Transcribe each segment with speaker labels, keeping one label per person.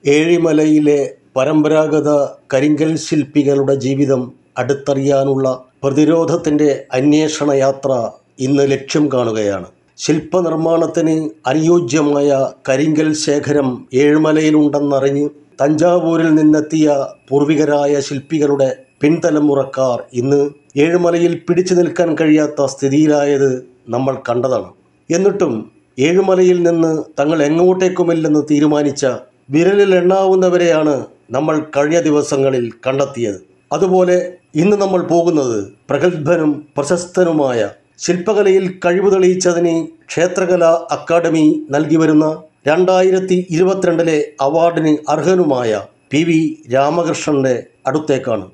Speaker 1: ഏഴിമലയിലെ പരമ്പരാഗത കരിങ്കൽ ശില്പികളുടെ ജീവിതം അടുത്തറിയാനുള്ള പ്രതിരോധത്തിൻ്റെ അന്വേഷണ യാത്ര ഇന്ന് ലക്ഷ്യം കാണുകയാണ് ശില്പനിർമ്മാണത്തിന് അനുയോജ്യമായ കരിങ്കൽ ശേഖരം ഏഴുമലയിലുണ്ടെന്നറിഞ്ഞ് തഞ്ചാവൂരിൽ നിന്നെത്തിയ പൂർവികരായ ശില്പികളുടെ പിൻതലമുറക്കാർ ഇന്ന് ഏഴുമലയിൽ പിടിച്ചു നിൽക്കാൻ കഴിയാത്ത സ്ഥിതിയിലായത് നമ്മൾ കണ്ടതാണ് എന്നിട്ടും ഏഴുമലയിൽ നിന്ന് തങ്ങൾ എങ്ങോട്ടേക്കുമില്ലെന്ന് തീരുമാനിച്ച വിരലിൽ എണ്ണാവുന്നവരെയാണ് നമ്മൾ കഴിഞ്ഞ ദിവസങ്ങളിൽ കണ്ടെത്തിയത് അതുപോലെ ഇന്ന് നമ്മൾ പോകുന്നത് പ്രഗത്ഭനും പ്രശസ്തനുമായ ശില്പകലയിൽ കഴിവ് തെളിയിച്ചതിന് ക്ഷേത്രകലാ അക്കാദമി നൽകി വരുന്ന രണ്ടായിരത്തി ഇരുപത്തിരണ്ടിലെ അവാർഡിന് അർഹനുമായ പി വി രാമകൃഷ്ണന്റെ അടുത്തേക്കാണ്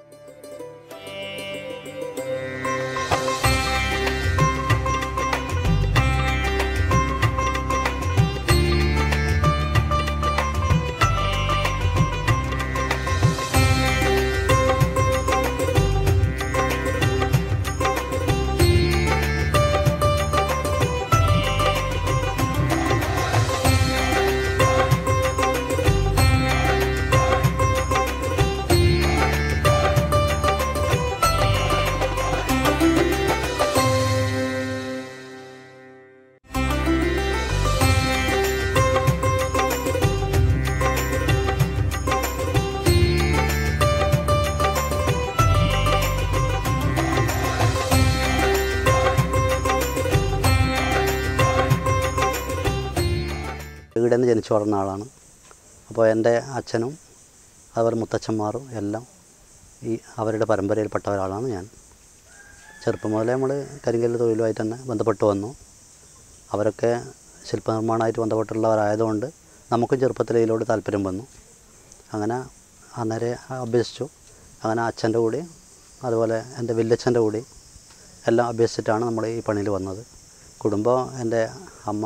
Speaker 2: ഇവിടെ നിന്ന് ജനിച്ചു വളർന്ന ആളാണ് അപ്പോൾ എൻ്റെ അച്ഛനും അതുപോലെ മുത്തച്ഛന്മാരും എല്ലാം ഈ അവരുടെ പരമ്പരയിൽപ്പെട്ട ഒരാളാണ് ഞാൻ ചെറുപ്പം മുതലേ നമ്മൾ കരിങ്കല്ല് തൊഴിലുമായിട്ട് തന്നെ ബന്ധപ്പെട്ട് വന്നു അവരൊക്കെ ശില്പനിർമ്മാണമായിട്ട് ബന്ധപ്പെട്ടുള്ളവരായതുകൊണ്ട് നമുക്കും ചെറുപ്പത്തിൽ ഇതിലോട് താല്പര്യം വന്നു അങ്ങനെ അന്നേരെ അഭ്യസിച്ചു അങ്ങനെ അച്ഛൻ്റെ കൂടെ അതുപോലെ എൻ്റെ വല്യച്ഛൻ്റെ കൂടെ എല്ലാം അഭ്യസിച്ചിട്ടാണ് നമ്മൾ ഈ പണിയിൽ വന്നത് കുടുംബം എൻ്റെ അമ്മ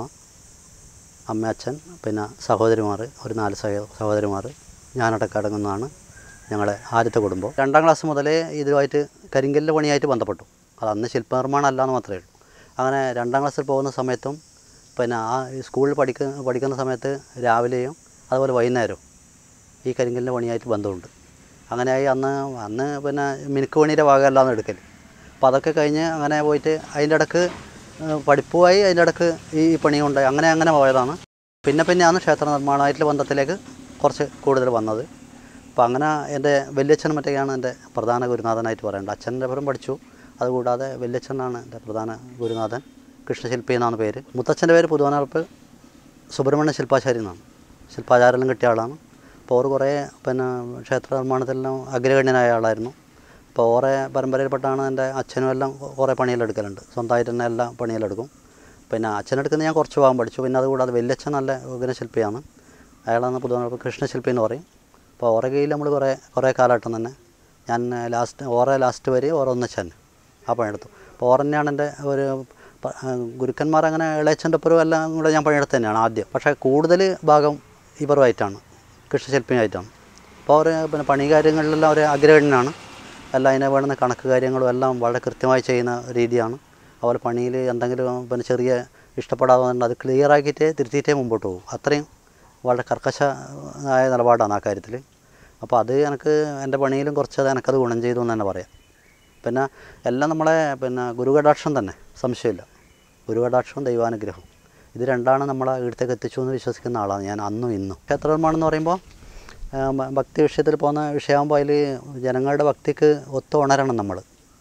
Speaker 2: അമ്മ അച്ഛൻ പിന്നെ സഹോദരിമാർ ഒരു നാല് സഹ സഹോദരിമാർ ഞാനടക്കം അടങ്ങുന്നതാണ് ഞങ്ങളെ ആദ്യത്തെ കുടുംബം രണ്ടാം ക്ലാസ് മുതലേ ഇതുമായിട്ട് കരിങ്കല്ല് പണിയായിട്ട് ബന്ധപ്പെട്ടു അത് അന്ന് ശില്പനിർമ്മാണം അല്ല എന്ന് മാത്രമേ ഉള്ളൂ അങ്ങനെ രണ്ടാം ക്ലാസ്സിൽ പോകുന്ന സമയത്തും പിന്നെ ആ ഈ സ്കൂളിൽ പഠിക്കുന്ന പഠിക്കുന്ന സമയത്ത് രാവിലെയും അതുപോലെ വൈകുന്നേരവും ഈ കരിങ്കല്ലിൻ്റെ പണിയായിട്ട് ബന്ധമുണ്ട് അങ്ങനെയായി അന്ന് അന്ന് പിന്നെ മിനുക്ക് പണിയുടെ ഭാഗമല്ലാന്ന് എടുക്കൽ അപ്പോൾ അതൊക്കെ കഴിഞ്ഞ് അങ്ങനെ പോയിട്ട് അതിൻ്റെ ഇടക്ക് ഏഹ് പഠിപ്പുമായി അതിൻ്റെ ഇടക്ക് ഈ പണി ഉണ്ടായി അങ്ങനെ അങ്ങനെ പോയതാണ് പിന്നെ പിന്നെയാണ് ക്ഷേത്ര നിർമ്മാണമായിട്ടുള്ള ബന്ധത്തിലേക്ക് കുറച്ച് കൂടുതൽ വന്നത് അപ്പോൾ അങ്ങനെ എൻ്റെ വല്യച്ഛനും മറ്റൊക്കെയാണ് എൻ്റെ പ്രധാന ഗുരുനാഥനായിട്ട് പറയേണ്ടത് അച്ഛൻ്റെ പേരും പഠിച്ചു അതുകൂടാതെ വല്യച്ഛനാണ് എൻ്റെ പ്രധാന ഗുരുനാഥൻ കൃഷ്ണശില്പി എന്നാണ് പേര് മുത്തച്ഛൻ്റെ പേര് പുതുവനർപ്പ് സുബ്രഹ്മണ്യ ശില്പാചാരി എന്നാണ് ശില്പാചാരെല്ലാം കിട്ടിയ ആളാണ് അപ്പോൾ ഓർ കുറേ പിന്നെ ക്ഷേത്ര നിർമ്മാണത്തിലെല്ലാം അഗ്രഗണ്യനായ ആളായിരുന്നു അപ്പോൾ ഓറെ പരമ്പരയിൽപ്പെട്ടാണ് എൻ്റെ അച്ഛനും എല്ലാം കുറേ പണിയെല്ലാം എടുക്കലുണ്ട് സ്വന്തമായിട്ട് തന്നെ എല്ലാ പണിയെല്ലാം എടുക്കും പിന്നെ അച്ഛനെടുക്കുന്ന ഞാൻ കുറച്ച് ഭാഗം പഠിച്ചു പിന്നെ അതുകൂടാതെ വല്യച്ഛൻ നല്ല ഉഗ്രശില്പിയാണ് അയാളാണ് പുതുവനർപ്പ് കൃഷ്ണശില്പി എന്ന് പറയും അപ്പോൾ ഓറെ കീഴിൽ നമ്മൾ കുറേ കുറേ കാലഘട്ടം തന്നെ ഞാൻ ലാസ്റ്റ് ഓറെ ലാസ്റ്റ് വരെ ഓറെ ഒന്നിച്ചൻ ആ പണിയെടുത്തു അപ്പോൾ ഓർ തന്നെയാണ് എൻ്റെ ഒരു പ- ആ, ഗുരുക്കന്മാർ അങ്ങനെ ഇളയച്ചൻ്റെ ഒപ്പരും എല്ലാം കൂടെ ഞാൻ പണിയെടുത്ത് തന്നെയാണ് ആദ്യം പക്ഷേ കൂടുതൽ ഭാഗം ഇവരുമായിട്ടാണ് കൃഷ്ണശില്പിയായിട്ടാണ് അപ്പോൾ അവർ പിന്നെ പണി കാര്യങ്ങളിലെല്ലാം ഒരു അഗ്രഗണ്യനാണ് എല്ലാം അതിനെ വേണ്ടുന്ന കണക്ക് കാര്യങ്ങളും എല്ലാം വളരെ കൃത്യമായി ചെയ്യുന്ന രീതിയാണ് അതുപോലെ പണിയിൽ എന്തെങ്കിലും പിന്നെ ചെറിയ ഇഷ്ടപ്പെടാതെ വന്നിട്ട് അത് ക്ലിയർ ആക്കിയിട്ടേ തിരുത്തിയിട്ടേ മുമ്പോട്ട് പോകും അത്രയും വളരെ കർക്കശമായ നിലപാടാണ് ആ കാര്യത്തിൽ അപ്പോൾ അത് എനിക്ക് എൻ്റെ പണിയിലും കുറച്ചത് എനിക്കത് ഗുണം ചെയ്തു എന്ന് തന്നെ പറയാം പിന്നെ എല്ലാം നമ്മളെ പിന്നെ ഗുരുകടാക്ഷം തന്നെ സംശയമില്ല ഗുരുകടാക്ഷവും ദൈവാനുഗ്രഹവും ഇത് രണ്ടാണ് നമ്മളെ ഇവിടത്തേക്ക് എത്തിച്ചു എന്ന് വിശ്വസിക്കുന്ന ആളാണ് ഞാൻ അന്നും ഇന്നും ക്ഷേത്ര നിർമ്മാണം എന്ന് പറയുമ്പോൾ ആ, ഭ- ഭക്തി വിഷയത്തിൽ പോകുന്ന വിഷയമാകുമ്പോൾ അതിൽ ജനങ്ങളുടെ ഭക്തിക്ക് ഒത്തു ഉണരണം നമ്മൾ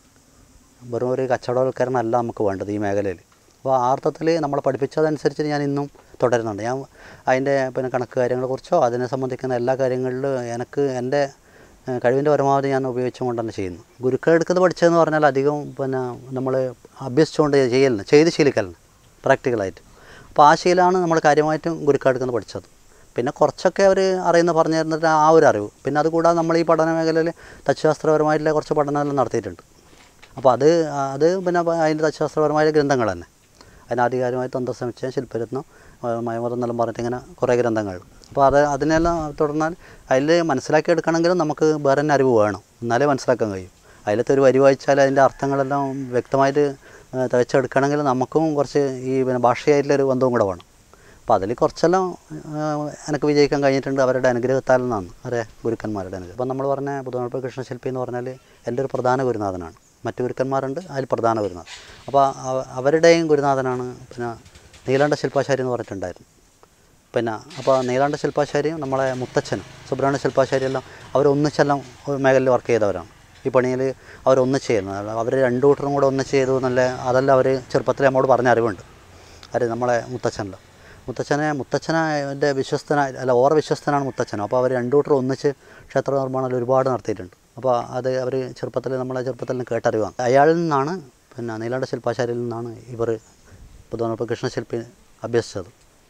Speaker 2: വെറും ഒരു കച്ചവടവൽക്കരണമല്ല നമുക്ക് വേണ്ടത് ഈ മേഖലയിൽ അപ്പോൾ ആ അർത്ഥത്തിൽ നമ്മളെ പഠിപ്പിച്ചതനുസരിച്ച് ഞാൻ ഇന്നും തുടരുന്നുണ്ട് ഞാൻ അതിൻ്റെ പിന്നെ കണക്ക് കാര്യങ്ങളെക്കുറിച്ചോ അതിനെ സംബന്ധിക്കുന്ന എല്ലാ കാര്യങ്ങളിലും എനിക്ക് എൻ്റെ ഏഹ്, കഴിവിൻ്റെ പരമാവധി ഞാൻ ഉപയോഗിച്ചുകൊണ്ട് തന്നെ ചെയ്യുന്നു ഗുരുക്കളെടുക്കുന്നത് പഠിച്ചതെന്ന് പറഞ്ഞാൽ അധികം പിന്നെ നമ്മൾ അഭ്യസിച്ചുകൊണ്ട് ചെയ്യലിന് ചെയ്ത് ശീലിക്കലിന് പ്രാക്ടിക്കലായിട്ട് അപ്പോൾ ആ ശീലമാണ് നമ്മൾ കാര്യമായിട്ടും ഗുരുക്കളെടുക്കുന്നത് പഠിച്ചത് പിന്നെ കുറച്ചൊക്കെ അവർ അറിയുന്ന പറഞ്ഞു തരുന്നിട്ട് ആ ഒരു അറിവ് പിന്നെ അതുകൂടാതെ നമ്മൾ ഈ പഠന മേഖലയിൽ തച്ചുശാസ്ത്രപരമായിട്ടുള്ള കുറച്ച് പഠനമെല്ലാം നടത്തിയിട്ടുണ്ട് അപ്പോൾ അത് അത് പിന്നെ അതിൻ്റെ തച്ചുശാസ്ത്രപരമായ ഗ്രന്ഥങ്ങൾ തന്നെ അതിനാധികാരമായി തന്ത്രസമുച്ചയം ശില്പരത്നം മയമതം എന്നെല്ലാം പറഞ്ഞിട്ട് ഇങ്ങനെ കുറേ ഗ്രന്ഥങ്ങൾ അപ്പോൾ അത് അതിനെല്ലാം തുടർന്നാൽ അതിൽ മനസ്സിലാക്കി എടുക്കണമെങ്കിലും നമുക്ക് വേറെ തന്നെ അറിവ് വേണം എന്നാലേ മനസ്സിലാക്കാൻ കഴിയും അതിലത്തെ ഒരു വരി വായിച്ചാൽ അതിൻ്റെ അർത്ഥങ്ങളെല്ലാം വ്യക്തമായിട്ട് ഏഹ് തികച്ചെടുക്കണമെങ്കിൽ നമുക്കും കുറച്ച് ഈ പിന്നെ ഭാഷയായിട്ടുള്ളൊരു ബന്ധവും കൂടെ വേണം അപ്പോൾ അതിൽ കുറച്ചെല്ലാം ആ, എനിക്ക് വിജയിക്കാൻ കഴിഞ്ഞിട്ടുണ്ട് അവരുടെ അനുഗ്രഹത്താൽ നിന്നാണ് അവരെ ഗുരുക്കന്മാരുടെ അനുഗ്രഹം അപ്പോൾ നമ്മൾ പറഞ്ഞ പുതുമഴപ്പ കൃഷ്ണശില്പി എന്ന് പറഞ്ഞാൽ എൻ്റെ ഒരു പ്രധാന ഗുരുനാഥനാണ് മറ്റു ഗുരുക്കന്മാരുണ്ട് അതിൽ പ്രധാന ഗുരുനാഥൻ അപ്പോൾ അവ- അവരുടെയും ഗുരുനാഥനാണ് പിന്നെ നീലാണ്ട ശില്പാശാരി എന്ന് പറഞ്ഞിട്ടുണ്ടായിരുന്നു പിന്നെ അപ്പോൾ നീലാണ്ട ശില്പാശാരിയും നമ്മളെ മുത്തച്ഛനും സുബ്രഹ്മണ്യ ശില്പാശാരി എല്ലാം അവർ ഒന്നിച്ചെല്ലാം ഒരു മേഖലയിൽ വർക്ക് ചെയ്തവരാണ് ഈ പണിയിൽ അവർ ഒന്നിച്ച് ചെയ്യുന്നത് അവർ രണ്ട് കൂട്ടരും കൂടെ ഒന്നിച്ച് ചെയ്തു എന്നല്ല അതെല്ലാം അവർ ചെറുപ്പത്തിൽ നമ്മോട് പറഞ്ഞ അറിവുണ്ട് അത് നമ്മളെ മുത്തച്ഛനിൽ മുത്തച്ഛനെ മുത്തച്ഛനെ വിശ്വസ്തനായ അല്ല ഓറ വിശ്വസ്തനാണ് മുത്തച്ഛൻ അപ്പോൾ അവർ രണ്ടു കൂട്ടർ ഒന്നിച്ച് ക്ഷേത്ര നിർമ്മാണം ഒരുപാട് നടത്തിയിട്ടുണ്ട് അപ്പോൾ അത് അവർ ചെറുപ്പത്തിൽ നമ്മളെ ചെറുപ്പത്തിൽ നിന്ന് കേട്ടറിവാണ് അയാളിൽ നിന്നാണ് പിന്നെ നീലാണ്ട ശില്പാശാരിയിൽ നിന്നാണ് ഇവർ പുതുവനപ്പ് കൃഷ്ണശില്പി അഭ്യസിച്ചത്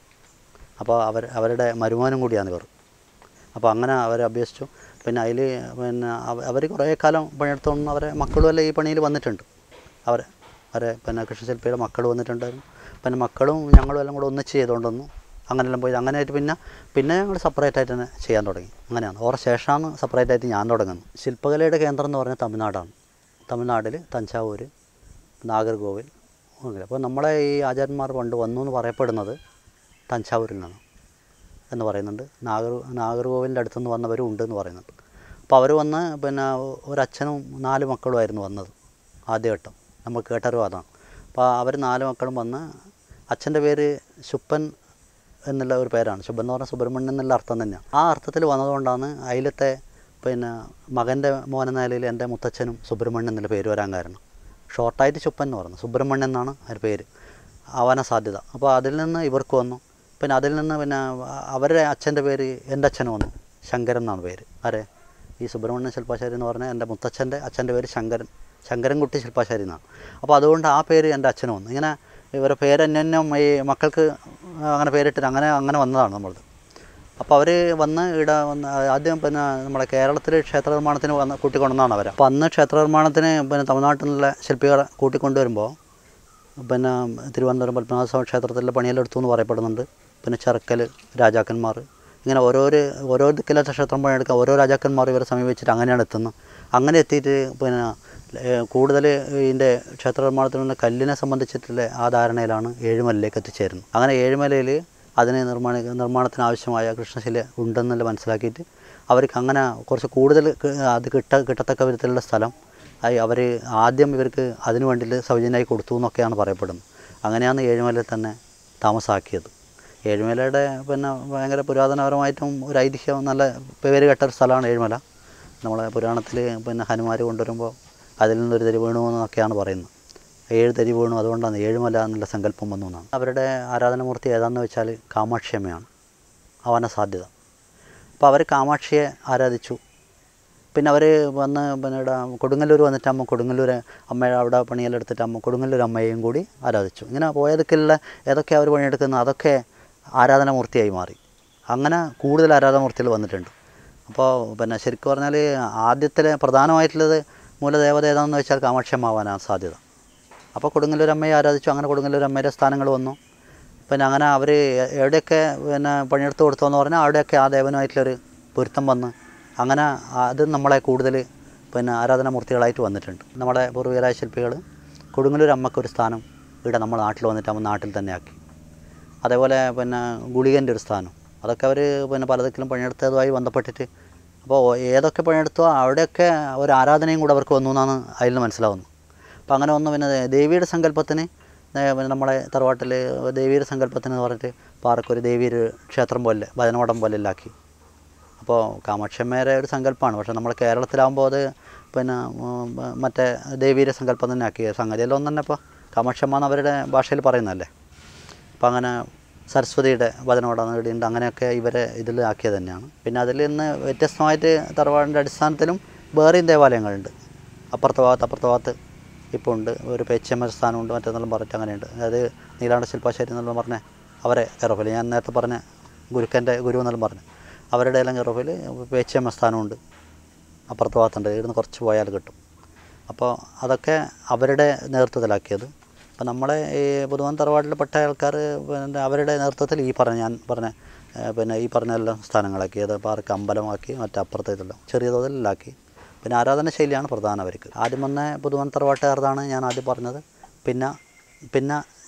Speaker 2: അപ്പോൾ അവർ അവരുടെ മരുമോനും കൂടിയാണ് ഇവർ അപ്പോൾ അങ്ങനെ അവർ അഭ്യസിച്ചു പിന്നെ അതിൽ പിന്നെ അവർ കുറേ കാലം പണിയെടുത്തോണ്ട് അവരെ മക്കളും എല്ലാം ഈ പണിയിൽ വന്നിട്ടുണ്ട് അവർ അവരെ പിന്നെ കൃഷ്ണശില്പിയുടെ മക്കൾ വന്നിട്ടുണ്ടായിരുന്നു പിന്നെ മക്കളും ഞങ്ങളും എല്ലാം കൂടെ ഒന്നിച്ച് ചെയ്തുകൊണ്ട് വന്നു അങ്ങനെയെല്ലാം പോയി അങ്ങനെ ആയിട്ട് പിന്നെ പിന്നെ ഞങ്ങൾ സെപ്പറേറ്റ് ആയിട്ട് തന്നെ ചെയ്യാൻ തുടങ്ങി അങ്ങനെയാണ് ഓരോ ശേഷമാണ് സെപ്പറേറ്റ് ആയിട്ട് ഞാൻ തുടങ്ങുന്നത് ശില്പകലയുടെ കേന്ദ്രം എന്ന് പറഞ്ഞാൽ തമിഴ്നാടാണ് തമിഴ്നാട്ടിൽ തഞ്ചാവൂർ നാഗർകോവിൽ അങ്ങനെ അപ്പോൾ നമ്മളെ ഈ ആചാര്യന്മാർ പണ്ട് വന്നു എന്ന് പറയപ്പെടുന്നത് തഞ്ചാവൂരിൽ നിന്നാണ് എന്ന് പറയുന്നുണ്ട് നാഗർ നാഗർകോവിലിൻ്റെ അടുത്തുനിന്ന് വന്നവരും ഉണ്ട് എന്ന് പറയുന്നുണ്ട് അപ്പോൾ അവർ വന്ന് പിന്നെ ഒരച്ഛനും നാല് മക്കളുമായിരുന്നു വന്നത് ആദ്യഘട്ടം നമ്മൾ കേട്ടറിവ് അതാണ് അപ്പോൾ അവർ നാല് മക്കളും വന്ന് അച്ഛൻ്റെ പേര് ശുപ്പൻ എന്നുള്ള ഒരു പേരാണ് ശുഭൻ എന്ന് പറഞ്ഞാൽ സുബ്രഹ്മണ്യൻ എന്നുള്ള അർത്ഥം തന്നെയാണ് ആ അർത്ഥത്തിൽ വന്നതുകൊണ്ടാണ് അതിലത്തെ പിന്നെ മകൻ്റെ മോൻ എന്ന നിലയിൽ എൻ്റെ മുത്തച്ഛനും സുബ്രഹ്മണ്യൻ എന്നുള്ള പേര് വരാൻ കാരണം ഷോർട്ടായിട്ട് ചുപ്പൻ എന്ന് പറഞ്ഞു സുബ്രഹ്മണ്യൻ എന്നാണ് അതിൻ്റെ പേര് ആവാന സാധ്യത അപ്പോൾ അതിൽ നിന്ന് ഇവർക്ക് വന്നു പിന്നെ അതിൽ നിന്ന് പിന്നെ അവരുടെ അച്ഛൻ്റെ പേര് എൻ്റെ അച്ഛന് വന്നു ശങ്കരൻ എന്നാണ് പേര് ആരെ ഈ സുബ്രഹ്മണ്യ ശില്പാശാരി എന്ന് പറഞ്ഞാൽ എൻ്റെ മുത്തച്ഛൻ്റെ അച്ഛൻ്റെ പേര് ശങ്കരൻ ശങ്കരൻകുട്ടി ശില്പാശാരി എന്നാണ് അപ്പോൾ അതുകൊണ്ട് ആ പേര് എൻ്റെ അച്ഛന് വന്നു ഇങ്ങനെ ഇവരുടെ പേര് അന്യോന്യം ഈ മക്കൾക്ക് അങ്ങനെ പേരിട്ടിട്ട് അങ്ങനെ അങ്ങനെ വന്നതാണ് നമ്മളത് അപ്പോൾ അവർ വന്ന് ഇവിടെ വന്ന് ആദ്യം പിന്നെ നമ്മുടെ കേരളത്തിൽ ക്ഷേത്ര നിർമ്മാണത്തിന് വന്ന് കൂട്ടിക്കൊണ്ടുവന്നാണ് അവർ അപ്പോൾ അന്ന് ക്ഷേത്ര നിർമ്മാണത്തിന് പിന്നെ തമിഴ്നാട്ടിൽ നിന്നുള്ള ശില്പികളെ കൂട്ടിക്കൊണ്ടുവരുമ്പോൾ പിന്നെ തിരുവനന്തപുരം പത്മനാഭസ്വാമി ക്ഷേത്രത്തിലെ പണിയെല്ലാം എടുത്തു എന്ന് പറയപ്പെടുന്നുണ്ട് പിന്നെ ചെറുക്കൽ രാജാക്കന്മാർ ഇങ്ങനെ ഓരോരോ ഓരോ ദിക്കിലത്തെ ക്ഷേത്രം പണിയെടുക്കാൻ ഓരോ രാജാക്കന്മാർ ഇവരെ സമീപിച്ചിട്ട് അങ്ങനെയാണ് എത്തുന്നത് അങ്ങനെ എത്തിയിട്ട് പിന്നെ ഏഹ്, കൂടുതൽ ഇതിൻ്റെ ക്ഷേത്ര നിർമ്മാണത്തിനുള്ള കല്ലിനെ സംബന്ധിച്ചിട്ടുള്ള ആ ധാരണയിലാണ് ഏഴുമലയിലേക്ക് എത്തിച്ചേരുന്നത് അങ്ങനെ ഏഴുമലയിൽ അതിന് നിർമ്മാണ നിർമ്മാണത്തിന് ആവശ്യമായ കൃഷ്ണശില ഉണ്ടെന്നുള്ള മനസ്സിലാക്കിയിട്ട് അവർക്ക് അങ്ങനെ കുറച്ച് കൂടുതൽ ക- അത് കിട്ട കിട്ടത്തക്ക വിധത്തിലുള്ള സ്ഥലം അവർ ആദ്യം ഇവർക്ക് അതിനു വേണ്ടിയിട്ട് സൗജന്യമായി കൊടുത്തു എന്നൊക്കെയാണ് പറയപ്പെടുന്നത് അങ്ങനെയാണ് ഏഴുമലയിൽ തന്നെ താമസാക്കിയത് ഏഴുമലയുടെ പിന്നെ ഭയങ്കര പുരാതനപരമായിട്ടും ഒരു ഐതിഹ്യം നല്ല പേര് കേട്ട ഒരു സ്ഥലമാണ് ഏഴുമല നമ്മളെ പുരാണത്തിൽ പിന്നെ ഹനുമാർ കൊണ്ടുവരുമ്പോൾ അതിൽ നിന്നൊരു തരി വീണു എന്നൊക്കെയാണ് പറയുന്നത് ഏഴ് തരി വീണു അതുകൊണ്ടാണ് ഏഴുമല എന്നുള്ള സങ്കല്പം വന്നു എന്നാണ് അവരുടെ ആരാധനാമൂർത്തി ഏതാണെന്ന് വെച്ചാൽ കാമാക്ഷിയമ്മയാണ് അവന സാധ്യത അപ്പോൾ അവർ കാമാക്ഷിയെ ആരാധിച്ചു പിന്നെ അവർ വന്ന് പിന്നെ ഇവിടെ കൊടുങ്ങല്ലൂർ വന്നിട്ട് അമ്മ കൊടുങ്ങല്ലൂർ അമ്മയുടെ അവിടെ പണിയെല്ലാം എടുത്തിട്ട് അമ്മ കൊടുങ്ങല്ലൂർ അമ്മയെയും കൂടി ആരാധിച്ചു ഇങ്ങനെ പോയതൊക്കെയുള്ള ഏതൊക്കെ അവർ പണിയെടുക്കുന്ന അതൊക്കെ ആരാധനാമൂർത്തിയായി മാറി അങ്ങനെ കൂടുതൽ ആരാധനാമൂർത്തികൾ വന്നിട്ടുണ്ട് അപ്പോൾ പിന്നെ ശരിക്കും പറഞ്ഞാൽ ആദ്യത്തിലെ പ്രധാനമായിട്ടുള്ളത് മൂലദേവത ഏതാണെന്ന് വെച്ചാൽ കാമാക്ഷമാവാനാണ് സാധ്യത അപ്പോൾ കൊടുങ്ങല്ലൂർ അമ്മയെ ആരാധിച്ചു അങ്ങനെ കൊടുങ്ങല്ലൂർ അമ്മയുടെ സ്ഥാനങ്ങൾ വന്നു പിന്നെ അങ്ങനെ അവർ എവിടെയൊക്കെ പിന്നെ പണിയെടുത്ത് കൊടുത്തു എന്ന് പറഞ്ഞാൽ അവിടെയൊക്കെ ആ ദേവനുമായിട്ടുള്ളൊരു പൊരുത്തം വന്ന് അങ്ങനെ അത് നമ്മളെ കൂടുതൽ പിന്നെ ആരാധനാമൂർത്തികളായിട്ട് വന്നിട്ടുണ്ട് നമ്മുടെ പൂർവികരായ ശില്പികൾ കൊടുങ്ങല്ലൂർ അമ്മക്കൊരു സ്ഥാനം ഇവിടെ നമ്മുടെ നാട്ടിൽ വന്നിട്ട് നമ്മൾ നാട്ടിൽ തന്നെ ആക്കി അതേപോലെ പിന്നെ ഗുളികൻ്റെ ഒരു സ്ഥാനം അതൊക്കെ അവർ പിന്നെ പലതിലും പണിയെടുത്തതുമായി ബന്ധപ്പെട്ടിട്ട് അപ്പോൾ ഏതൊക്കെ പണിയെടുത്തോ അവിടെയൊക്കെ ഒരു ആരാധനയും കൂടെ അവർക്ക് വന്നു എന്നാണ് അതിൽ നിന്ന് മനസ്സിലാവുന്നത് അപ്പോൾ അങ്ങനെ വന്നു പിന്നെ ദേവിയുടെ സങ്കല്പത്തിന് ഏ, പിന്നെ നമ്മളെ തറവാട്ടിൽ ദേവിയുടെ സങ്കല്പത്തിന് എന്ന് പറഞ്ഞിട്ട് പാറക്കൊരു ദേവിയൊരു ക്ഷേത്രം പോലെ ഭജനമഠം പോലെ എല്ലാം ആക്കി അപ്പോൾ കാമാക്ഷമ്മയുടെ ഒരു സങ്കല്പമാണ് പക്ഷേ നമ്മൾ കേരളത്തിലാകുമ്പോൾ അത് പിന്നെ ഉം, മറ്റേ ദേവിയുടെ സങ്കല്പം തന്നെ ആക്കി സംഗതിയെല്ലാം ഒന്ന് തന്നെ ഇപ്പോൾ കാമാക്ഷമ്മ എന്ന് അവരുടെ ഭാഷയിൽ പറയുന്നതല്ലേ അപ്പോൾ അങ്ങനെ സരസ്വതിയുടെ വചനോടാണ് ഇവിടെയുണ്ട് അങ്ങനെയൊക്കെ ഇവരെ ഇതിൽ ആക്കിയത് തന്നെയാണ് പിന്നെ അതിൽ നിന്ന് വ്യത്യസ്തമായിട്ട് തറവാടിൻ്റെ അടിസ്ഥാനത്തിലും വേറെയും ദേവാലയങ്ങളുണ്ട് അപ്പുറത്തെ ഭാഗത്ത് അപ്പുറത്തെ ഭാഗത്ത് ഇപ്പോൾ ഉണ്ട് ഒരു പേച്ചമ്മ സ്ഥാനമുണ്ട് മറ്റേന്നെല്ലാം പറഞ്ഞിട്ട് അങ്ങനെയുണ്ട് അതായത് നീലാണ്ട ശില്പാശ്ശേരി എന്നെല്ലാം പറഞ്ഞ അവരെ കെറോഫിൽ ഞാൻ നേരത്തെ പറഞ്ഞ ഗുരുക്കൻ്റെ ഗുരു എന്നെല്ലാം പറഞ്ഞു അവരുടെ എല്ലാം കെറോഫിൽ പേച്ചമ്മ സ്ഥാനമുണ്ട് അപ്പുറത്തെ ഭാഗത്തുണ്ട് ഇവിടുന്ന് കുറച്ച് പോയാൽ കിട്ടും അപ്പോൾ അതൊക്കെ അവരുടെ നേതൃത്വത്തിലാക്കിയത് അപ്പോൾ നമ്മളെ ഈ പൊതുവൻ തറവാട്ടിൽപ്പെട്ട ആൾക്കാർ പിന്നെ അവരുടെ നേതൃത്വത്തിൽ ഈ പറഞ്ഞ ഞാൻ പറഞ്ഞ ഏ, പിന്നെ ഈ പറഞ്ഞ എല്ലാം സ്ഥാനങ്ങളാക്കി അത് പാർക്ക് അമ്പലമാക്കി മറ്റപ്പുറത്തെ ഇതെല്ലാം ചെറിയ തോതിലാക്കി പിന്നെ ആരാധന ശൈലിയാണ് പ്രധാനം അവർക്ക് ആദ്യം വന്ന പൊതുവൻ തറവാട്ടുകാരതാണ് ഞാൻ ആദ്യം പറഞ്ഞത് പിന്നെ പിന്നെ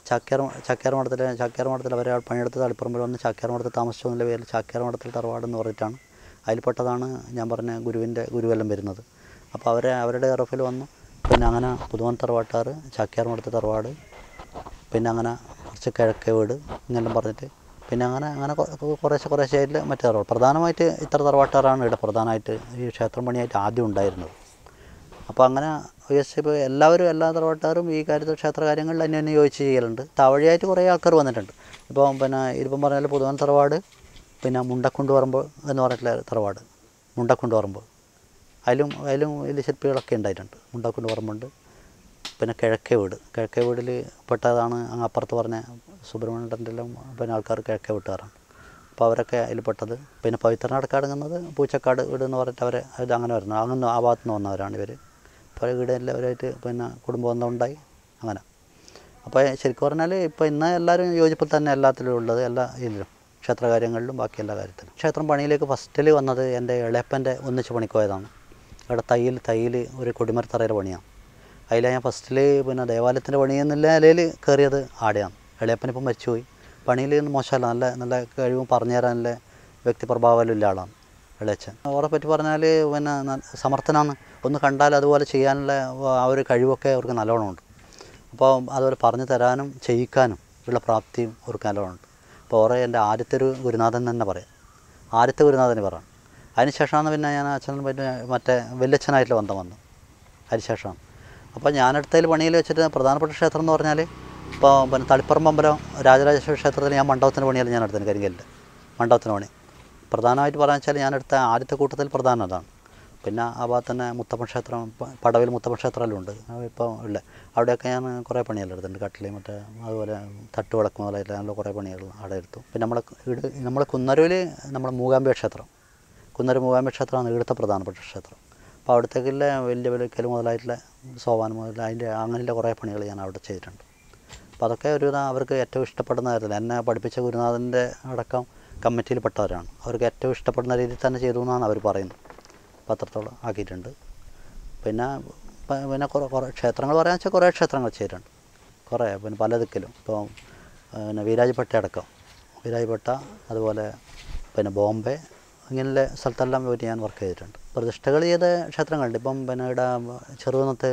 Speaker 2: ചാക്യാർ ചാക്യാർ മഠത്തിൽ ചാക്യാർ മഠത്തിൽ അവരെ പണിയെടുത്ത് തളിപ്പറമ്പിൽ വന്ന് ചാക്യാർ മഠത്തിൽ താമസിച്ചു എന്നുള്ള പേരിൽ ചാക്യാർ മഠത്തിൽ തറവാട് എന്ന് പറഞ്ഞിട്ടാണ് അതിൽപ്പെട്ടതാണ് ഞാൻ പറഞ്ഞ ഗുരുവിൻ്റെ ഗുരുവെല്ലാം വരുന്നത് അപ്പോൾ അവരെ അവരുടെ ഇറഫിൽ വന്നു പിന്നെ അങ്ങനെ പുതുവൻ തറവാട്ടാർ ചാക്യാർ മഠത്തിൽ തറവാട് പിന്നെ അങ്ങനെ കുറച്ച് കിഴക്കേ വീട് ഇങ്ങനെല്ലാം പറഞ്ഞിട്ട് പിന്നെ അങ്ങനെ അങ്ങനെ കൊ- കൊ- കുറേശ്ശെ കുറേശ്ശെ ആയിട്ട് മറ്റേ തറവാട് പ്രധാനമായിട്ട് ഇത്ര തറവാട്ടാറാണ് ഇവിടെ പ്രധാനമായിട്ട് ഈ ക്ഷേത്രം പണിയായിട്ട് ആദ്യം ഉണ്ടായിരുന്നത് അപ്പോൾ അങ്ങനെ ഇപ്പോൾ എല്ലാവരും എല്ലാ തറവാട്ടുകാരും ഈ കാര്യത്തിൽ ക്ഷേത്ര കാര്യങ്ങളിൽ അന്യോന്യം യോജിച്ച് ചെയ്യലുണ്ട് താവഴിയായിട്ട് കുറേ ആൾക്കാർ വന്നിട്ടുണ്ട് ഇപ്പോൾ പിന്നെ ഇതിപ്പം പറഞ്ഞാൽ പുതുവൻ തറവാട് പിന്നെ മുണ്ടക്കുണ്ട് പറമ്പ് എന്ന് പറഞ്ഞിട്ടുള്ള തറവാട് മുണ്ടക്കുണ്ട് പറമ്പ് അതിലും അതിലും വലിയ ശില്പികളൊക്കെ ഉണ്ടായിട്ടുണ്ട് മുണ്ടക്കുണ്ട് പറമ്പുണ്ട് പിന്നെ കിഴക്കേ വീട് കിഴക്കേ വീടിൽ പെട്ടതാണ് അങ്ങ് അപ്പുറത്ത് പറഞ്ഞ സുബ്രഹ്മണ്യൻ്റെ എല്ലാം പിന്നെ ആൾക്കാർ കിഴക്കേ വീട്ടുകാരാണ് അപ്പോൾ അവരൊക്കെ അതിൽ പെട്ടത് പിന്നെ പവിത്രനാടക്കാട് എന്നത് പൂച്ചക്കാട് വീട് എന്ന് പറഞ്ഞിട്ട് അവർ ഇത് അങ്ങനെ വരുന്നത് അങ്ങനെ ആ ഭാഗത്ത് നിന്ന് വന്നവരാണ് ഇവർ അപ്പോൾ വീട് എല്ലാവരുമായിട്ട് പിന്നെ കുടുംബബന്ധം ഉണ്ടായി അങ്ങനെ അപ്പോൾ ശരിക്കും പറഞ്ഞാൽ ഇപ്പോൾ ഇന്ന് എല്ലാവരും യോജിപ്പിൽ തന്നെ എല്ലാത്തിലും ഉള്ളത് എല്ലാ ഇതിലും ക്ഷേത്രകാര്യങ്ങളിലും ബാക്കി എല്ലാ കാര്യത്തിലും ക്ഷേത്രം പണിയിലേക്ക് ഫസ്റ്റിൽ വന്നത് എൻ്റെ ഇളയപ്പൻ്റെ ഒന്നിച്ച് പണിക്കോയതാണ് അവിടെ തയ്യൽ തയ്യൽ ഒരു കൊടിമരത്തറയുടെ പണിയാണ് അതിലാണ് ഞാൻ ഫസ്റ്റിൽ പിന്നെ ദേവാലയത്തിൻ്റെ പണി എന്നുള്ള നിലയിൽ കയറിയത് ആടെയാണ് ഇളയപ്പനിപ്പം മരിച്ചുപോയി പണിയിൽ മോശമല്ല നല്ല നല്ല കഴിവും പറഞ്ഞു തരാനുള്ള വ്യക്തിപ്രഭാവം ഇല്ല ആളാണ് ഇളയച്ചൻ അവരെ പറ്റി പറഞ്ഞാൽ പിന്നെ ന- സമർത്ഥനാണ് ഒന്ന് കണ്ടാൽ അതുപോലെ ചെയ്യാനുള്ള ആ ഒരു കഴിവൊക്കെ അവർക്ക് നല്ലോണമുണ്ട് അപ്പോൾ അതുപോലെ പറഞ്ഞു തരാനും ചെയ്യിക്കാനും ഉള്ള പ്രാപ്തിയും അവർക്ക് നല്ലോണമുണ്ട് അപ്പോൾ ഓറെ എൻ്റെ ആദ്യത്തെ ഒരു ഗുരുനാഥൻ തന്നെ പറയാം ആദ്യത്തെ ഗുരുനാഥന് പറയാം അതിനുശേഷമാണ് പിന്നെ ഞാൻ അച്ഛനും പിന്നെ മറ്റേ വല്യച്ഛനായിട്ടുള്ള ബന്ധം വന്നു അതിനുശേഷമാണ് അപ്പോൾ ഞാനെടുത്തതിൽ പണിയിൽ വെച്ചിട്ട് പ്രധാനപ്പെട്ട ക്ഷേത്രം എന്ന് പറഞ്ഞാൽ ഇപ്പോൾ പിന്നെ തളിപ്പറമ്പ് അമ്പലം രാജരാജേശ്വര ക്ഷേത്രത്തിൽ ഞാൻ മണ്ഡപത്തിൻ്റെ പണിയാണ് ഞാൻ എടുത്തത് കരിങ്കല്ലിൽ മണ്ഡപത്തിൻ്റെ പണി പ്രധാനമായിട്ട് പറയാൻ വെച്ചാൽ ഞാൻ എടുത്ത ആദ്യത്തെ കൂട്ടത്തിൽ പ്രധാനം അതാണ് പിന്നെ ആ ഭാഗത്ത് തന്നെ മുത്തപ്പൻ ക്ഷേത്രം പ- പടവിൽ മുത്തപ്പൻ ക്ഷേത്രമെല്ലാം ഉണ്ട് ഇപ്പോൾ ഉള്ള അവിടെയൊക്കെ ഞാൻ കുറേ പണിയെല്ലാം എടുത്തിട്ടുണ്ട് കട്ടിലി മറ്റേ അതുപോലെ തട്ടുവിളക്ക് മുതലായിട്ട് നല്ല കുറേ പണികൾ അവിടെ എടുത്തു പിന്നെ നമ്മളെ ഇവിടെ നമ്മളെ കുന്നരൂർ നമ്മുടെ മൂകാംബിക ക്ഷേത്രം കുന്നര മൂകാംബിക ക്ഷേത്രമാണ് ഇവിടുത്തെ പ്രധാനപ്പെട്ട ക്ഷേത്രം അപ്പോൾ അവിടത്തേക്കുള്ള വലിയ വലിയ മുതലായിട്ടുള്ള സോപാനം മുതൽ അതിൻ്റെ അങ്ങനെയുള്ള കുറേ പണികൾ ഞാൻ അവിടെ ചെയ്തിട്ടുണ്ട് അപ്പോൾ അതൊക്കെ ഒരു അവർക്ക് ഏറ്റവും ഇഷ്ടപ്പെടുന്ന കാര്യത്തിൽ എന്നെ പഠിപ്പിച്ച ഗുരുനാഥൻ്റെ അടക്കം കമ്മിറ്റിയിൽ പെട്ടവരാണ് അവർക്ക് ഏറ്റവും ഇഷ്ടപ്പെടുന്ന രീതിയിൽ തന്നെ ചെയ്തു എന്നാണ് അവർ പറയുന്നത് പത്രത്തോളം ആക്കിയിട്ടുണ്ട് പിന്നെ പ- പിന്നെ കുറേ കുറേ ക്ഷേത്രങ്ങൾ പറയാന്ന് വെച്ചാൽ കുറേ ക്ഷേത്രങ്ങൾ ചെയ്തിട്ടുണ്ട് കുറേ പിന്നെ പല ദിക്കിലും ഇപ്പോൾ പിന്നെ വീരാജ്പേട്ട അടക്കം വീരാജ്പേട്ട അതുപോലെ പിന്നെ ബോംബെ ഇങ്ങനെയുള്ള സ്ഥലത്തെല്ലാം പോയിട്ട് ഞാൻ വർക്ക് ചെയ്തിട്ടുണ്ട് പ്രതിഷ്ഠകൾ ചെയ്ത ക്ഷേത്രങ്ങളുണ്ട് ഇപ്പം പിന്നെ ഇവിടെ ചെറുകുന്നത്ത്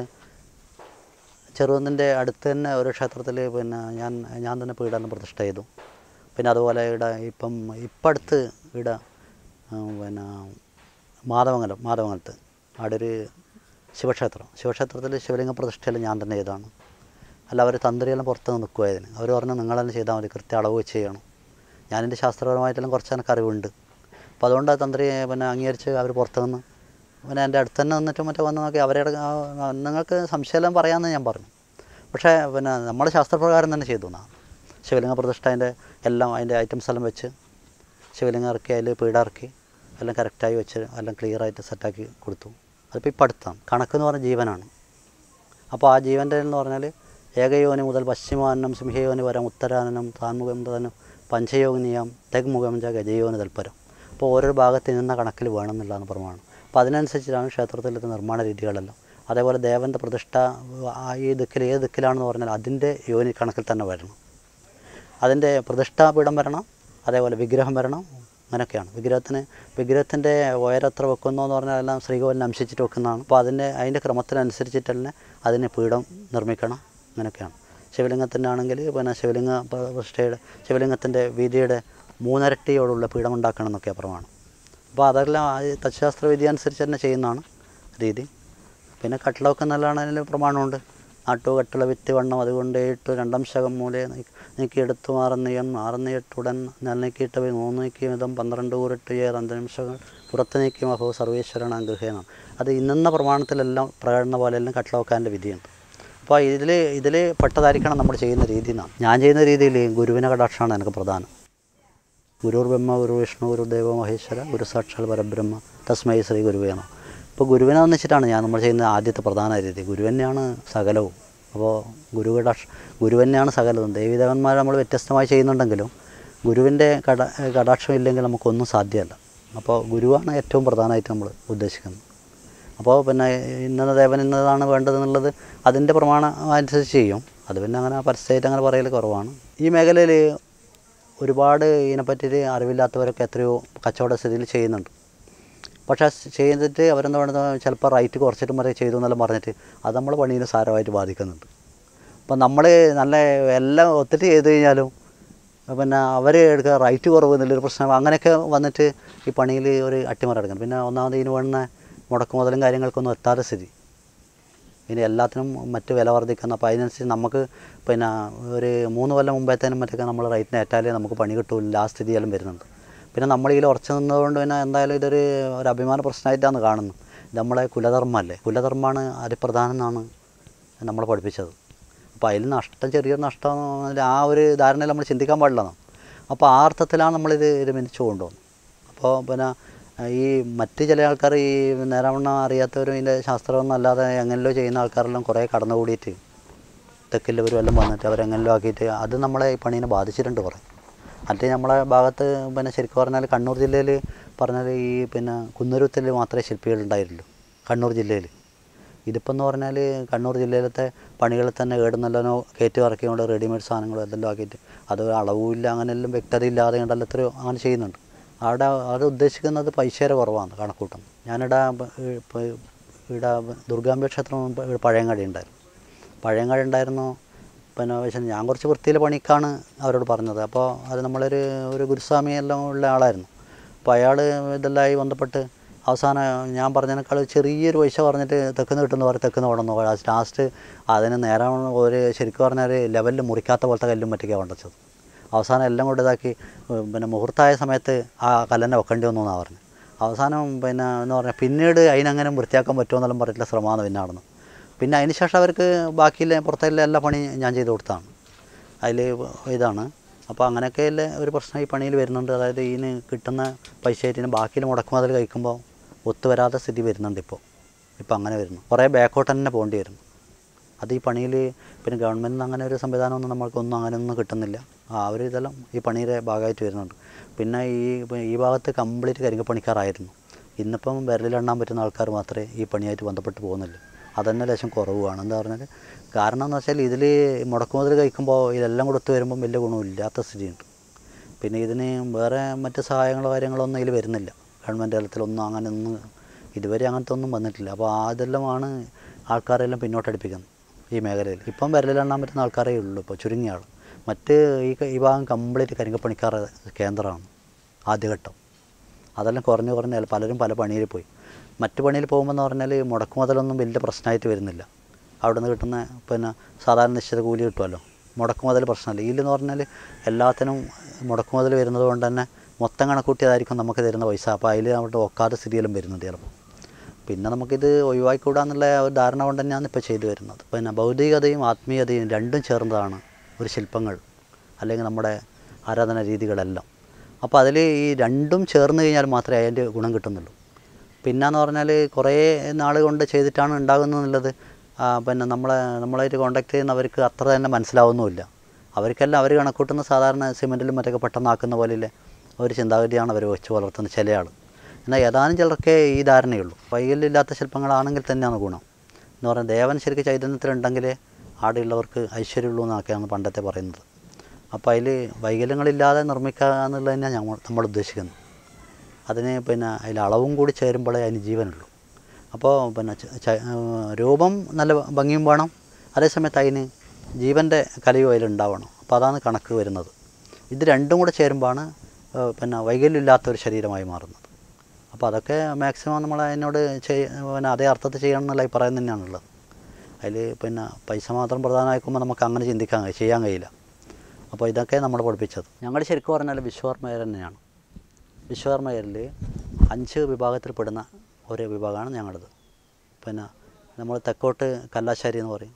Speaker 2: ചെറുകുന്നിൻ്റെ അടുത്ത് തന്നെ ഒരു ക്ഷേത്രത്തിൽ പിന്നെ ഞാൻ ഞാൻ തന്നെ പീഠാനം പ്രതിഷ്ഠ ചെയ്തു പിന്നെ അതുപോലെ ഇവിടെ ഇപ്പം ഇപ്പം അടുത്ത് ഇവിടെ ആ, പിന്നെ മാധവമംഗലം മാധവമംഗലത്ത് അവിടെ ഒരു ശിവക്ഷേത്രം ശിവക്ഷേത്രത്തിൽ ശിവലിംഗ പ്രതിഷ്ഠയെല്ലാം ഞാൻ തന്നെ ചെയ്തതാണ് അല്ല അവർ തന്ത്രിയെല്ലാം പുറത്ത് നിൽക്കുമായതിന് അവർ പറഞ്ഞു നിങ്ങൾ തന്നെ ചെയ്താൽ മതി കൃത്യ അളവ് വെച്ച് ചെയ്യണം ഞാനെൻ്റെ ശാസ്ത്രപരമായിട്ടെല്ലാം കുറച്ച് എനിക്ക് അറിവുണ്ട് അപ്പോൾ അതുകൊണ്ട് ആ തന്ത്രി പിന്നെ അംഗീകരിച്ച് അവർ പുറത്ത് നിന്ന് പിന്നെ എൻ്റെ അടുത്ത് തന്നെ നിന്നിട്ട് മറ്റേ വന്ന് നോക്കി അവരെ നിങ്ങൾക്ക് സംശയമെല്ലാം പറയാമെന്ന് ഞാൻ പറഞ്ഞു പക്ഷേ പിന്നെ നമ്മൾ ശാസ്ത്രപ്രകാരം തന്നെ ചെയ്തു എന്നാണ് ശിവലിംഗ പ്രതിഷ്ഠ അതിൻ്റെ എല്ലാം അതിൻ്റെ ഐറ്റംസ് എല്ലാം വെച്ച് ശിവലിംഗം ഇറക്കി അതിൽ പീഡ ഇറക്കി എല്ലാം കറക്റ്റായി വെച്ച് എല്ലാം ക്ലിയറായിട്ട് സെറ്റാക്കി കൊടുത്തു അതിപ്പോൾ ഇപ്പം അടുത്താണ് കണക്കെന്ന് പറഞ്ഞ ജീവനാണ് അപ്പോൾ ആ ജീവൻ്റെ എന്ന് പറഞ്ഞാൽ ഏകയോനി മുതൽ പശ്ചിമാനം സിംഹയോനി വരം ഉത്തരാനനം താൻമുഖം തനും പഞ്ചയോഗിനിയാം തെഗ്മുഖം ച ഗജയോനി തൽപരം അപ്പോൾ ഓരോ ഭാഗത്ത് നിന്ന കണക്കിൽ വേണം എന്നുള്ളതാണ് പ്രമാണം അപ്പോൾ അതിനനുസരിച്ചിട്ടാണ് ക്ഷേത്രത്തിലത്തെ നിർമ്മാണ രീതികളെല്ലാം അതേപോലെ ദേവൻ്റെ പ്രതിഷ്ഠ ആ ഈ ദിക്കിൽ ഏത് ദിക്കിലാണെന്ന് പറഞ്ഞാൽ അതിൻ്റെ യോനി കണക്കിൽ തന്നെ വരണം അതിൻ്റെ പ്രതിഷ്ഠാപീഠം വരണം അതേപോലെ വിഗ്രഹം വരണം അങ്ങനെയൊക്കെയാണ് വിഗ്രഹത്തിന് വിഗ്രഹത്തിൻ്റെ ഉയരത്ര വെക്കുന്നു എന്ന് പറഞ്ഞാൽ എല്ലാം ശ്രീകോവിലിനെ അംശിച്ചിട്ട് വെക്കുന്നതാണ് അപ്പോൾ അതിൻ്റെ അതിൻ്റെ ക്രമത്തിനനുസരിച്ചിട്ട് തന്നെ അതിന് പീഠം നിർമ്മിക്കണം അങ്ങനെയൊക്കെയാണ് ശിവലിംഗത്തിൻ്റെ ആണെങ്കിൽ പിന്നെ ശിവലിംഗ പ്ര- പ്രതിഷ്ഠയുടെ ശിവലിംഗത്തിൻ്റെ വീതിയുടെ മൂന്നരട്ടിയോടുള്ള പീഠം ഉണ്ടാക്കണം എന്നൊക്കെയാണ് പ്രമാണം അപ്പോൾ അതെല്ലാം ആ തച്ചുശാസ്ത്ര വിധി അനുസരിച്ച് തന്നെ ചെയ്യുന്നതാണ് രീതി പിന്നെ കട്ടിളമൊക്കെ നല്ലതാണ് അതിൽ പ്രമാണമുണ്ട് നാട്ടു കട്ടിള വിത്ത് വണ്ണം അതുകൊണ്ട് ഇട്ട് രണ്ടാം ശകം മൂലെ നീക്കി എടുത്തു മാറുന്നീയം മാറുന്നീട്ടുടൻ നീക്കിയിട്ട് പോയി മൂന്ന് നീക്കി വിധം പന്ത്രണ്ട് കൂറിട്ട് ഏത് അന്തനിമിഷങ്ങൾ പുറത്ത് നീക്കി മഹോ സർവേശ്വരൻ ഗൃഹേനാണ് അത് ഇന്നെന്ന പ്രമാണത്തിലെല്ലാം പ്രകടന പോലെയെല്ലാം കട്ടിളവെക്കാൻ്റെ വിധിയുണ്ട് അപ്പോൾ ഇതിൽ ഇതിൽ പെട്ടതായിരിക്കണം നമ്മൾ ചെയ്യുന്ന രീതി എന്നാണ് ഞാൻ ചെയ്യുന്ന രീതിയിൽ ഗുരുവിനെ കടാക്ഷമാണ് എനിക്ക് പ്രധാനം ഗുരുർ ബ്രഹ്മ ഗുരു വിഷ്ണു ഗുരു ദേവ മഹേശ്വര ഗുരു സാക്ഷാൽ പരബ്രഹ്മ തസ്മൈ ശ്രീ ഗുരുവേണോ ഇപ്പോൾ ഗുരുവിനെ ഒന്നിച്ചിട്ടാണ് ഞാൻ നമ്മൾ ചെയ്യുന്ന ആദ്യത്തെ പ്രധാന രീതി ഗുരു തന്നെയാണ് സകലവും അപ്പോൾ ഗുരു കടാക്ഷ ഗുരു തന്നെയാണ് സകലവും ദേവീദേവന്മാർ നമ്മൾ വ്യത്യസ്തമായി ചെയ്യുന്നുണ്ടെങ്കിലും ഗുരുവിൻ്റെ കട കടാക്ഷം ഇല്ലെങ്കിൽ നമുക്കൊന്നും സാധ്യമല്ല അപ്പോൾ ഗുരുവാണ് ഏറ്റവും പ്രധാനമായിട്ട് നമ്മൾ ഉദ്ദേശിക്കുന്നത് അപ്പോൾ പിന്നെ ഇന്നത് ദേവൻ ഇന്നതാണ് വേണ്ടതെന്നുള്ളത് അതിൻ്റെ പ്രമാണം അനുസരിച്ച് ചെയ്യും അത് പിന്നെ അങ്ങനെ പരസ്യമായിട്ട് അങ്ങനെ പറയൽ കുറവാണ് ഈ മേഖലയിൽ ഒരുപാട് ഇതിനെപ്പറ്റിയിട്ട് അറിവില്ലാത്തവരൊക്കെ എത്രയോ കച്ചവട സ്ഥിതിയിൽ ചെയ്യുന്നുണ്ട് പക്ഷേ സ് ചെയ്തിട്ട് അവരെന്താ പറയുന്നത് ചിലപ്പോൾ റൈറ്റ് കുറച്ചിട്ടും വരെ ചെയ്തു എന്നെല്ലാം പറഞ്ഞിട്ട് അത് നമ്മളെ പണീനെ സാരമായിട്ട് ബാധിക്കുന്നുണ്ട് അപ്പം നമ്മൾ നല്ല എല്ലാം ഒത്തിരി ചെയ്ത് കഴിഞ്ഞാലും പിന്നെ അവർ എടുക്കുക റൈറ്റ് കുറവ് എന്നുള്ളൊരു പ്രശ്നം അങ്ങനെയൊക്കെ വന്നിട്ട് ഈ പണിയിൽ ഒരു അട്ടിമറി എടുക്കണം പിന്നെ ഒന്നാമത് ഇതിന് വേണ്ട മുടക്ക് മുതലും കാര്യങ്ങൾക്കൊന്നും എത്താത്ത സ്ഥിതി ഇനി എല്ലാത്തിനും മറ്റ് വില വർദ്ധിക്കുന്ന അപ്പോൾ അതിനനുസരിച്ച് നമുക്ക് പിന്നെ ഒരു മൂന്ന് കൊല്ലം മുമ്പേത്തേനും മറ്റൊക്കെ നമ്മൾ റേറ്റിന് ഏറ്റാലേ നമുക്ക് പണി കിട്ടൂല ആ സ്ഥിതിയെല്ലാം വരുന്നുണ്ട് പിന്നെ നമ്മൾ ഇതിൽ ഉറച്ചു നിന്നതുകൊണ്ട് പിന്നെ എന്തായാലും ഇതൊരു ഒരു അഭിമാന പ്രശ്നമായിട്ടാണ് കാണുന്നത് ഇത് നമ്മളെ കുലധർമ്മമല്ലേ കുലധർമ്മമാണ് അതിപ്രധാനം എന്നാണ് നമ്മളെ പഠിപ്പിച്ചത് അപ്പോൾ അതിൽ നഷ്ടം ചെറിയൊരു നഷ്ടം ആ ഒരു ധാരണയിൽ നമ്മൾ ചിന്തിക്കാൻ പാടില്ലെന്നാണ് അപ്പോൾ ആ അർത്ഥത്തിലാണ് നമ്മളിത് ഇരുമിനിച്ച് കൊണ്ടുപോകുന്നത് അപ്പോൾ പിന്നെ ഈ മറ്റ് ചില ആൾക്കാർ ഈ നേരവണ്ണം അറിയാത്തവരും ഇതിൻ്റെ ശാസ്ത്രമൊന്നും അല്ലാതെ എങ്ങനെല്ലോ ചെയ്യുന്ന ആൾക്കാരെല്ലാം കുറേ കടന്നുകൂടിയിട്ട് തെക്കില്ലവരും എല്ലാം വന്നിട്ട് അവരെങ്ങനെല്ലോ ആക്കിയിട്ട് അത് നമ്മളെ ഈ പണീനെ ബാധിച്ചിട്ടുണ്ട് കുറേ മറ്റേ നമ്മളെ ഭാഗത്ത് പിന്നെ ശരിക്കും പറഞ്ഞാൽ കണ്ണൂർ ജില്ലയിൽ പറഞ്ഞാൽ ഈ പിന്നെ കുന്നൂരുത്തിൽ മാത്രമേ ശില്പികൾ ഉണ്ടായിരുന്നുള്ളൂ കണ്ണൂർ ജില്ലയിൽ ഇതിപ്പോൾ എന്ന് പറഞ്ഞാൽ കണ്ണൂർ ജില്ലയിലത്തെ പണികളിൽ തന്നെ ഏടുന്നല്ലോ കയറ്റി ഇറക്കിക്കൊണ്ട് റെഡിമെയ്ഡ് സാധനങ്ങളും എല്ലാം ആക്കിയിട്ട് അത് അളവുമില്ല അങ്ങനെയെല്ലാം വ്യക്തത ഇല്ലാതെ കണ്ടല്ലോ എത്രയോ അങ്ങനെ ചെയ്യുന്നുണ്ട് അവിടെ അത് ഉദ്ദേശിക്കുന്നത് പൈസയുടെ കുറവാണ് കണക്കൂട്ടം ഞാനിവിടെ ഇപ്പോൾ ഇവിടെ ദുർഗാംബ ക്ഷേത്രം മുമ്പ് ഇവിടെ പഴയങ്ങാടി ഉണ്ടായിരുന്നു പഴയങ്ങാടി ഉണ്ടായിരുന്നു പിന്നെ പക്ഷേ ഞാൻ കുറച്ച് വൃത്തിയിലെ പണിക്കാണ് അവരോട് പറഞ്ഞത് അപ്പോൾ അത് നമ്മളൊരു ഒരു ഗുരുസ്വാമി എല്ലാം ഉള്ള ആളായിരുന്നു അപ്പോൾ അയാൾ ഇതെല്ലാമായി ബന്ധപ്പെട്ട് അവസാനം ഞാൻ പറഞ്ഞതിനേക്കാൾ ചെറിയൊരു പൈസ പറഞ്ഞിട്ട് തെക്കുന്ന് കിട്ടുന്ന പറയും തെക്കുന്ന് വേണമെന്ന് പറയും ലാസ്റ്റ് അതിന് നേരെ ഒരു ശരിക്കും പറഞ്ഞാൽ ഒരു ലെവലിൽ മുറിക്കാത്ത പോലത്തെ കല്ലും മറ്റൊക്കെയാണ് കൊണ്ടുവച്ചത് അവസാനം എല്ലാം കൊണ്ട് ഇതാക്കി ഉം, പിന്നെ മുഹൂർത്തമായ സമയത്ത് ആ കല്ലന്നെ വെക്കേണ്ടി വന്നു എന്നാണ് പറഞ്ഞത് അവസാനം പിന്നെ എന്ന് പറഞ്ഞാൽ പിന്നീട് അതിനങ്ങനെ വൃത്തിയാക്കാൻ പറ്റുമെന്നെല്ലാം പറഞ്ഞിട്ടുള്ള ശ്രമമാണ് പിന്നെ നടന്നു പിന്നെ അതിന് ശേഷം അവർക്ക് ബാക്കിയില്ല പുറത്തുള്ള എല്ലാ പണി ഞാൻ ചെയ്ത് കൊടുത്താണ് അതിൽ ഇതാണ് അപ്പോൾ അങ്ങനെയൊക്കെയുള്ള ഒരു പ്രശ്നം ഈ പണിയിൽ വരുന്നുണ്ട് അതായത് ഇതിന് കിട്ടുന്ന പൈസ ആയിട്ട് ബാക്കിയിൽ മുടക്കുമുതൽ കഴിക്കുമ്പോൾ ഒത്തുവരാത്ത സ്ഥിതി വരുന്നുണ്ട് ഇപ്പോൾ ഇപ്പോൾ അങ്ങനെ വരുന്നു കുറേ ബാക്കോട്ട് തന്നെ പോകേണ്ടി വരുന്നു അത് ഈ പണിയിൽ പിന്നെ ഗവൺമെൻറ്റിൽ നിന്ന് അങ്ങനെ ഒരു സംവിധാനമൊന്നും നമ്മൾക്കൊന്നും അങ്ങനെയൊന്നും കിട്ടുന്നില്ല ആ ഒരു ഇതെല്ലാം ഈ പണിയുടെ ഭാഗമായിട്ട് വരുന്നുണ്ട് പിന്നെ ഈ ഇപ്പം ഈ ഭാഗത്ത് കംപ്ലീറ്റ് കരിങ്കപ്പണിക്കാരായിരുന്നു ഇന്നിപ്പം വിരലിലെണ്ണാൻ പറ്റുന്ന ആൾക്കാർ മാത്രമേ ഈ പണിയായിട്ട് ബന്ധപ്പെട്ട് പോകുന്നുള്ളൂ അതന്നെ ലേശം കുറവാണ് എന്താ പറഞ്ഞാൽ കാരണം എന്ന് വെച്ചാൽ ഇതിൽ മുടക്കുമുതൽ കഴിക്കുമ്പോൾ ഇതെല്ലാം കൊടുത്ത് വരുമ്പം വലിയ ഗുണമില്ലാത്ത സ്ഥിതിയുണ്ട് പിന്നെ ഇതിന് വേറെ മറ്റ് സഹായങ്ങളോ കാര്യങ്ങളോ ഒന്നും ഇതിൽ വരുന്നില്ല ഗവൺമെൻറ് തലത്തിലൊന്നും അങ്ങനെ ഒന്നും ഇതുവരെ അങ്ങനത്തെ ഒന്നും വന്നിട്ടില്ല അപ്പോൾ ആ ഇതെല്ലാമാണ് ആൾക്കാരെല്ലാം പിന്നോട്ടടിപ്പിക്കുന്നത് ഈ മേഖലയിൽ ഇപ്പം വിരലിലെണ്ണാൻ പറ്റുന്ന ആൾക്കാരേ ഉള്ളൂ ഇപ്പോൾ ചുരുങ്ങിയ ആൾ മറ്റ് ഈ ക- ഈ ഭാഗം കംപ്ലീറ്റ് കരിങ്കപ്പണിക്കാരുടെ കേന്ദ്രമാണ് ആദ്യഘട്ടം അതെല്ലാം കുറഞ്ഞ് കുറഞ്ഞ് പലരും പല പണിയിൽ പോയി മറ്റ് പണിയിൽ പോകുമ്പോൾ എന്ന് പറഞ്ഞാൽ മുടക്ക് മുതലൊന്നും വലിയ പ്രശ്നമായിട്ട് വരുന്നില്ല അവിടെ നിന്ന് കിട്ടുന്ന പിന്നെ സാധാരണ നിശ്ചിത കൂലി കിട്ടുമല്ലോ മുടക്ക് മുതൽ പ്രശ്നമില്ല ഇതിലെന്ന് പറഞ്ഞാൽ എല്ലാത്തിനും മുടക്ക് മുതൽ വരുന്നത് കൊണ്ട് തന്നെ മൊത്തം കണക്കൂട്ടിയതായിരിക്കും നമുക്ക് തരുന്ന പൈസ അപ്പോൾ അതിൽ അവിടെ ഒക്കാത്ത സ്ഥിതിയെല്ലാം വരുന്നുണ്ട് ചിലപ്പോൾ പിന്നെ നമുക്കിത് ഒഴിവാക്കിക്കൂടാന്നുള്ള ഒരു ധാരണ കൊണ്ട് തന്നെയാണ് ഇപ്പോൾ ചെയ്തു വരുന്നത് പിന്നെ ഭൗതികതയും ആത്മീയതയും രണ്ടും ചേർന്നതാണ് ഒരു ശില്പങ്ങൾ അല്ലെങ്കിൽ നമ്മുടെ ആരാധന രീതികളെല്ലാം അപ്പോൾ അതിൽ ഈ രണ്ടും ചേർന്ന് കഴിഞ്ഞാൽ മാത്രമേ അതിൻ്റെ ഗുണം കിട്ടുന്നുള്ളൂ പിന്നെന്ന് പറഞ്ഞാൽ കുറേ നാൾ കൊണ്ട് ചെയ്തിട്ടാണ് ഉണ്ടാകുന്നത് എന്നുള്ളത് ആ, പിന്നെ നമ്മളെ നമ്മളായിട്ട് കോണ്ടാക്ട് ചെയ്യുന്നവർക്ക് അത്ര തന്നെ മനസ്സിലാവുന്നുമില്ല അവർക്കെല്ലാം അവർ കണക്കൂട്ടുന്ന സാധാരണ സിമെൻറ്റിലും മറ്റൊക്കെ പെട്ടെന്നാക്കുന്ന പോലെയുള്ള ഒരു ചിന്താഗതിയാണ് അവർ വെച്ച് വളർത്തുന്ന ചില ആൾ എന്നാൽ ഏതാനും ചിലർക്കേ ഈ ധാരണയുള്ളൂ വൈകല്യമില്ലാത്ത ശില്പങ്ങളാണെങ്കിൽ തന്നെയാണ് ഗുണം എന്ന് പറഞ്ഞാൽ ദേവൻ ശരിക്കും ചൈതന്യത്തിലുണ്ടെങ്കിലേ ആടെയുള്ളവർക്ക് ഐശ്വര്യമുള്ളൂ എന്നൊക്കെയാണ് പണ്ടത്തെ പറയുന്നത് അപ്പോൾ അതിൽ വൈകല്യങ്ങളില്ലാതെ നിർമ്മിക്കുക എന്നുള്ളത് തന്നെയാണ് നമ്മൾ നമ്മൾ ഉദ്ദേശിക്കുന്നത് അതിന് പിന്നെ അതിൽ അളവും കൂടി ചേരുമ്പോഴേ അതിന് ജീവനുള്ളൂ അപ്പോൾ പിന്നെ ച- ച- രൂപം നല്ല ഭംഗിയും വേണം അതേസമയത്ത് അതിന് ജീവൻ്റെ കലയും അതിലുണ്ടാവണം അപ്പോൾ അതാണ് കണക്ക് വരുന്നത് ഇത് രണ്ടും കൂടെ ചേരുമ്പോഴാണ് ഏഹ്, പിന്നെ വൈകല്യമില്ലാത്ത ഒരു ശരീരമായി മാറുന്നത് അപ്പോൾ അതൊക്കെ മാക്സിമം നമ്മൾ അതിനോട് ചെയ് പിന്നെ അതേ അർത്ഥത്തിൽ ചെയ്യണം എന്നുള്ള അഭിപ്രായം തന്നെയാണുള്ളത് അതിൽ പിന്നെ പൈസ മാത്രം പ്രധാനമാക്കുമ്പോൾ നമുക്ക് അങ്ങനെ ചിന്തിക്കാൻ കഴി- ചെയ്യാൻ കഴിയില്ല അപ്പോൾ ഇതൊക്കെ നമ്മൾ പഠിപ്പിച്ചത് ഞങ്ങൾ ശരിക്കും പറഞ്ഞാൽ വിശ്വകർമ്മയർ തന്നെയാണ് വിശ്വകർമ്മയരിൽ അഞ്ച് വിഭാഗത്തിൽപ്പെടുന്ന ഒരു വിഭാഗമാണ് ഞങ്ങളുടേത് പിന്നെ നമ്മൾ തെക്കോട്ട് കല്ലാശ്ശേരി എന്ന് പറയും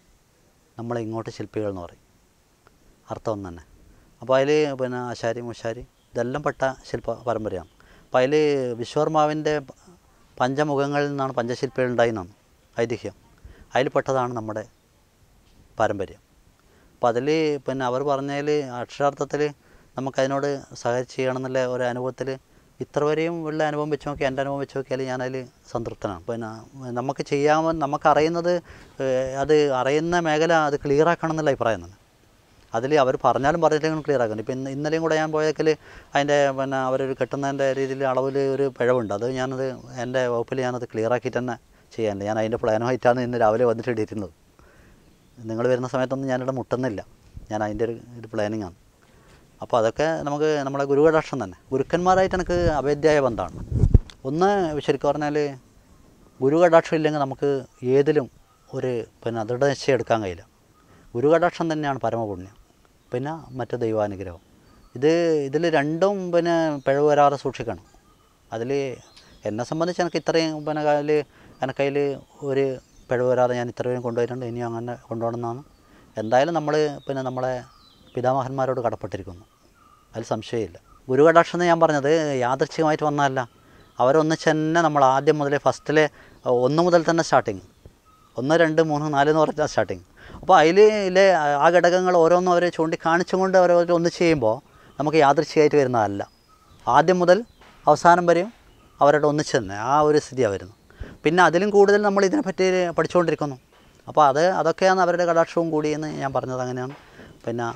Speaker 2: നമ്മൾ ഇങ്ങോട്ട് ശില്പികൾ എന്ന് പറയും അർത്ഥം ഒന്ന് തന്നെ അപ്പോൾ അതിൽ പിന്നെ ആശാരി മുശാരി ഇതെല്ലാം പെട്ട ശില്പ പരമ്പരയാണ് അപ്പോൾ അതിൽ വിശ്വകർമാവിൻ്റെ പഞ്ചമുഖങ്ങളിൽ നിന്നാണ് പഞ്ചശില്പികൾ ഉണ്ടായിരുന്നാണ് ഐതിഹ്യം അതിൽ പെട്ടതാണ് നമ്മുടെ പാരമ്പര്യം അപ്പോൾ അതിൽ പിന്നെ അവർ പറഞ്ഞതിൽ അക്ഷരാർത്ഥത്തിൽ നമുക്കതിനോട് സഹകരിച്ച് ചെയ്യണം എന്നുള്ള ഒരു അനുഭവത്തിൽ ഇത്ര വരെയും ഉള്ള അനുഭവം വെച്ച് നോക്കി എൻ്റെ അനുഭവം വെച്ച് നോക്കിയാൽ ഞാനതിൽ സംതൃപ്തനാണ് പിന്നെ നമുക്ക് ചെയ്യാമെന്ന് നമുക്കറിയുന്നത് ഏഹ്, അത് അറിയുന്ന മേഖല അത് ക്ലിയർ ആക്കണം എന്നുള്ള അഭിപ്രായം തന്നെ അതിൽ അവർ പറഞ്ഞാലും പറഞ്ഞില്ലെങ്കിലും ക്ലിയർ ആക്കണം ഇപ്പം ഇന്ന് ഇന്നലെയും കൂടെ ഞാൻ പോയേക്കൽ അതിൻ്റെ പിന്നെ അവരൊരു കെട്ടുന്നതിൻ്റെ രീതിയിൽ അളവിൽ ഒരു പിഴവുണ്ട് അത് ഞാനത് എൻ്റെ വകുപ്പിൽ ഞാനത് ക്ലിയർ ആക്കിയിട്ട് തന്നെ ചെയ്യാനുണ്ട് ഞാൻ അതിൻ്റെ പ്ലാനുമായിട്ടാണ് ഇന്ന് രാവിലെ വന്നിട്ട് ഇട്ടിരുന്നത് നിങ്ങൾ വരുന്ന സമയത്തൊന്നും ഞാനിവിടെ മുട്ടുന്നില്ല ഞാൻ അതിൻ്റെ ഒരു ഒരു പ്ലാനിങ് ആണ് അപ്പോൾ അതൊക്കെ നമുക്ക് നമ്മളെ ഗുരുകടാക്ഷം തന്നെ ഗുരുക്കന്മാരായിട്ട് എനിക്ക് അഭേദ്യമായ ബന്ധമാണ് ഒന്ന് ശരിക്കും പറഞ്ഞാൽ ഗുരുകടാക്ഷം ഇല്ലെങ്കിൽ നമുക്ക് ഏതിലും ഒരു പിന്നെ ദൃഢനിശ്ചയം എടുക്കാൻ കഴിയില്ല ഗുരുകടാക്ഷം തന്നെയാണ് പരമപുണ്യം പിന്നെ മറ്റു ദൈവാനുഗ്രഹം ഇത് ഇതിൽ രണ്ടും പിന്നെ പിഴവ് വരാതെ സൂക്ഷിക്കണം അതിൽ എന്നെ സംബന്ധിച്ച് എനിക്ക് ഇത്രയും പിന്നെ അതിൽ എനിക്കതിൽ ഒരു പിഴവ് വരാതെ ഞാൻ ഇത്രയും കൊണ്ടുപോയിട്ടുണ്ട് ഇനിയും അങ്ങനെ കൊണ്ടുപോകണമെന്നാണ് എന്തായാലും നമ്മൾ പിന്നെ നമ്മളെ പിതാമഹന്മാരോട് കടപ്പെട്ടിരിക്കുന്നു അതിൽ സംശയമില്ല ഗുരുകടാക്ഷം എന്ന് ഞാൻ പറഞ്ഞത് യാദൃച്ഛികമായിട്ട് വന്നതല്ല അവരൊന്നിച്ച് തന്നെ നമ്മൾ ആദ്യം മുതലേ ഫസ്റ്റിലെ ഒന്ന് മുതൽ തന്നെ സ്റ്റാർട്ടിങ് ഒന്ന് രണ്ട് മൂന്ന് നാല് എന്ന് പറഞ്ഞാൽ സ്റ്റാർട്ടിങ് അപ്പോൾ അതിലെ ആ ഘടകങ്ങൾ ഓരോന്നും അവർ ചൂണ്ടിക്കാണിച്ചുകൊണ്ട് അവർ ഒന്നിച്ച് ചെയ്യുമ്പോൾ നമുക്ക് യാദൃച്ഛികമായിട്ട് വരുന്നതല്ല ആദ്യം മുതൽ അവസാനം വരെയും അവരുടെ ഒന്നിച്ച് തന്നെ ആ ഒരു സ്ഥിതിയാണ് വരുന്നത് പിന്നെ അതിലും കൂടുതൽ നമ്മൾ ഇതിനെപ്പറ്റി പഠിച്ചുകൊണ്ടിരിക്കുന്നു അപ്പോൾ അത് അതൊക്കെയാണ് അവരുടെ കടാക്ഷവും കൂടി എന്ന് ഞാൻ പറഞ്ഞത് അങ്ങനെയാണ് പിന്നെ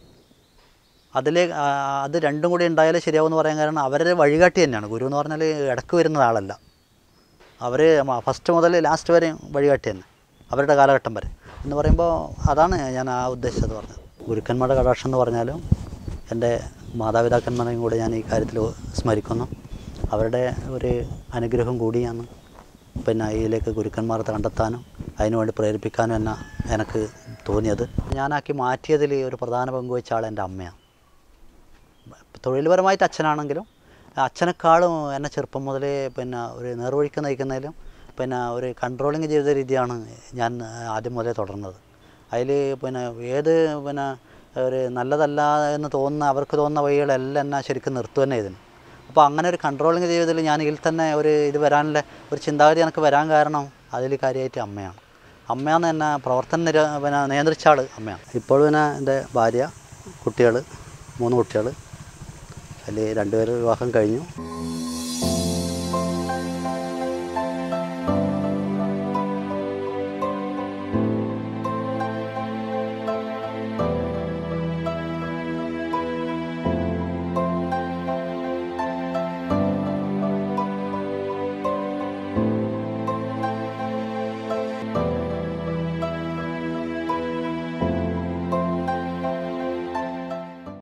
Speaker 2: അതിൽ അത് രണ്ടും കൂടി ഉണ്ടായാലേ ശരിയാവുമെന്ന് പറയാൻ കാരണം അവരുടെ വഴികാട്ടി തന്നെയാണ് ഗുരു എന്ന് പറഞ്ഞാൽ ഇടക്ക് വരുന്ന ആളല്ല അവർ ഫസ്റ്റ് മുതൽ ലാസ്റ്റ് വരെ വഴികാട്ടി തന്നെ അവരുടെ കാലഘട്ടം വരെ എന്ന് പറയുമ്പോൾ അതാണ് ഞാൻ ആ ഉദ്ദേശിച്ചത് പറഞ്ഞത് ഗുരുക്കന്മാരുടെ കടാക്ഷം എന്ന് പറഞ്ഞാലും എൻ്റെ മാതാപിതാക്കന്മാരെയും കൂടെ ഞാൻ ഈ കാര്യത്തിൽ സ്മരിക്കുന്നു അവരുടെ ഒരു അനുഗ്രഹം കൂടിയാണ് പിന്നെ ഇതിലേക്ക് ഗുരുക്കന്മാർ കണ്ടെത്താനും അതിനുവേണ്ടി പ്രേരിപ്പിക്കാനും എന്നെ എനിക്ക് തോന്നിയത് ഞാനാക്കി മാറ്റിയതിൽ ഒരു പ്രധാന പങ്ക് വഹിച്ച ആൾ എൻ്റെ അമ്മയാണ് തൊഴിൽപരമായിട്ട് അച്ഛനാണെങ്കിലും അച്ഛനെക്കാളും എന്നെ ചെറുപ്പം മുതലേ പിന്നെ ഒരു നേർവഴിക്ക് നയിക്കുന്നതിലും പിന്നെ ഒരു കൺട്രോളിങ് ചെയ്ത രീതിയാണ് ഞാൻ ആദ്യം മുതലേ തുടർന്നത് അതിൽ പിന്നെ ഏത് പിന്നെ ഒരു നല്ലതല്ല എന്ന് തോന്നുന്ന അവർക്ക് തോന്നുന്ന വഴികളെല്ലാം എന്നെ ശരിക്കും നിർത്തുക തന്നെ ഇതിന് അപ്പോൾ അങ്ങനെ ഒരു കൺട്രോളിങ് ചെയ്തതിൽ ഞാൻ ഇതിൽ തന്നെ ഒരു ഇത് വരാനുള്ള ഒരു ചിന്താഗതി എനിക്ക് വരാൻ കാരണം അതിൽ കാര്യമായിട്ട് അമ്മയാണ് അമ്മയാണ് എന്നെ പ്രവർത്തനം നിര പിന്നെ നിയന്ത്രിച്ച ആൾ അമ്മയാണ് ഇപ്പോൾ പിന്നെ എൻ്റെ ഭാര്യ കുട്ടികൾ മൂന്ന് കുട്ടികൾ അതിൽ രണ്ടുപേർ വിവാഹം കഴിഞ്ഞു